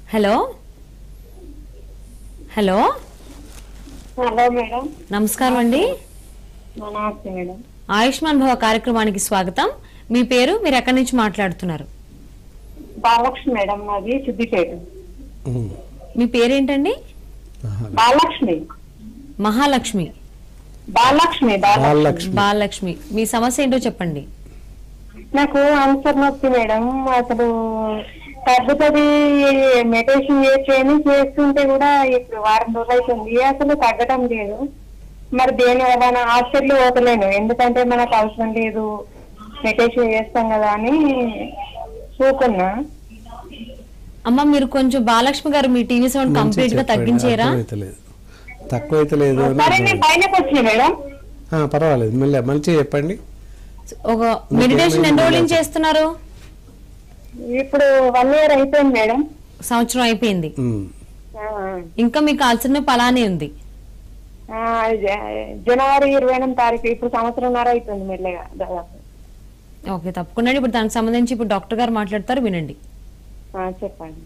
Hello hello hello madam నమస్కారం అండి నమస్తే మేడం ఆయుష్మాన్ భవ కార్యక్రమానికి స్వాగతం మీ పేరు మీరు ఎక్కడి నుంచి మాట్లాడుతున్నారు బాలలక్ష్మి మేడం నాది సిద్దిపేట ఉమ్. మీ పేరేంటండి ఆహా. బాలలక్ష్మి మహాలక్ష్మి బాలలక్ష్మి బాలలక్ష్మి బాలలక్ష్మి బాలలక్ష్మి మీ సమస్య ఏంటో చెప్పండి నాకు ఆన్సర్ నొప్పి మేడం అసలు తగ్గుతుంది మెడిటేషన్ చేయని చేస్తుంటే కూడా ఇప్పుడు వారం రోజులు అవుతుంది అసలు తగ్గటం లేదు మరి దేని వల్ల హాస్పిటల్ పోతలేను ఎందుకంటే మనకు అవసరం లేదు మెడిటేషన్ చేస్తాం కదా అని చూకున్నా అమ్మ మీరు కొంచెం బాలలక్ష్మి గారు మీ టీవీ సౌండ్ మంచిగా కంప్లీట్ గా చెప్పండి. తగ్గించేరా అర్థమైతలేదు తక్కువైతలేదు అని సరే నేను పైనకి వచ్చిన మేడం ఆ, పర్వాలేదు మళ్ళీ మంచిగా చెప్పండి ఒక మెడిటేషన్ ఎన్ని రోజుల నుంచి చేస్తున్నారు ఇప్పుడు వన్ ఇయర్ అయిపోయింది మేడం సంవత్సరం అయిపోయింది ఉమ్. ఆ, ఇంకా మీకు అలసిన పలానే ఉంది ఆ, జ- జనవరి ఇరవై ఎనిమిది తారీఖు ఇప్పుడు సంవత్సరంన్నర అవుతుంది మెల్లగా దాదాపు ఓకే తప్పకుండా ఇప్పుడు దానికి సంబంధించి ఇప్పుడు డాక్టర్ గారు మాట్లాడతారు వినండి ఆ, చెప్పండి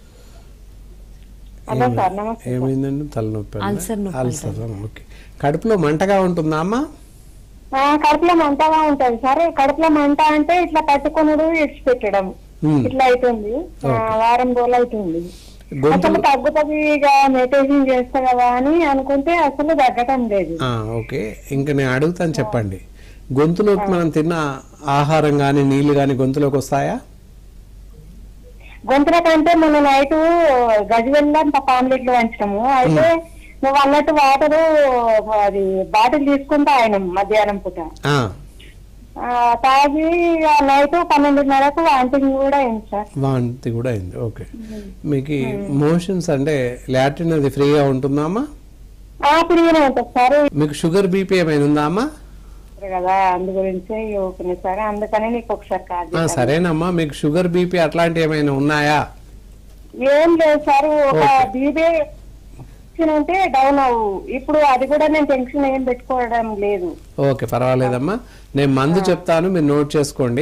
హలో సార్ నమస్తే సార్. ఏమైందండి తలనొప్పి అన్నా? అల్సర్ నొప్పి అల్సర్ ఆ, ఓకే కడుపులో మంటగా ఉంటుందా అమ్మా ఆ, కడుపులో మంటగా ఉంటది సరే కడుపులో మంట అంటే ఇట్లా పట్టుకునుడు ఇడిచిపెట్టడం ఉమ్. ఇట్లా అవుతుంది ఆ, వారం రోజులు అవుతుంది గొంతు అసలు తగ్గుతుంది ఇక మెడిటేషన్ చేస్తా కదా అని అనుకుంటే అసలు తగ్గటం లేదు ఆ, ఓకే ఇంకా నేను అడుగుతాను చెప్పండి గొంతులోకి మనం తిన్న ఆహారం కానీ నీళ్లు కానీ గొంతులోకి వస్తాయా గొంతుల కంటే మొన్న నైట్ గజవెల్లంత పాంప్లెట్లు వంచడము అయితే నువ్వు అన్నట్టు వాటర్ అది బాటిల్ తీసుకుంటా ఆయన మధ్యాహ్నం పూట ఆ, ఆ, తాగి నైట్ పన్నెండున్నరకు వాంటింగ్ కూడా అయింది సార్ వాంతి కూడా అయింది ఓకే మీకు మోషన్స్ అంటే లాట్రిన్ అది ఫ్రీగా ఉంటుందా అమ్మా ఆ ఫ్రీగానే ఉంటుంది సార్ మీకు షుగర్ బీపీ ఏమైనా ఉందా అమ్మా కదా అందు గురించి ఓకే సార్ అందుకనే నీకు ఒకసారి కాల్ ఆ, చేశాను. సరేనమ్మా మీకు షుగర్ బీపీ అట్లాంటివి ఏమైనా ఉన్నాయా ఏం లేదు సార్ ఒక ఓకే. బీబీ ఉంటే డౌన్ అవ్వు ఇప్పుడు అది కూడా నేను టెన్షన్ ఏం పెట్టుకోవడం లేదు ఓకే పర్వాలేదమ్మా నేను మందు చెప్తాను మీరు నోట్ చేసుకోండి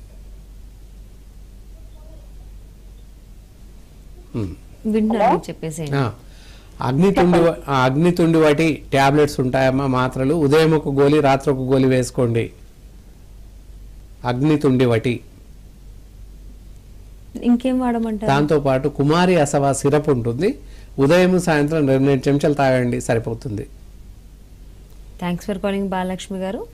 ఉమ్. వింటున్నారు చెప్పేసేయండి ఆ, అగ్నితుండి వ- ఆ, అగ్నితుండి వాటి టాబ్లెట్స్ ఉంటాయమ్మా మాత్రలు ఉదయం ఒక గోళీ రాత్రి ఒక గోళీ వేసుకోండి అగ్నితుండి వటి ఇంకేం వాడమంటారు దాంతో పాటు కుమారి అసవా సిరప్ ఉంటుంది ఉదయం సాయంత్రం రెండు రెండు చెంచాలు తాగండి సరిపోతుంది థ్యాంక్స్ ఫర్ కాలింగ్ బాలలక్ష్మి గారు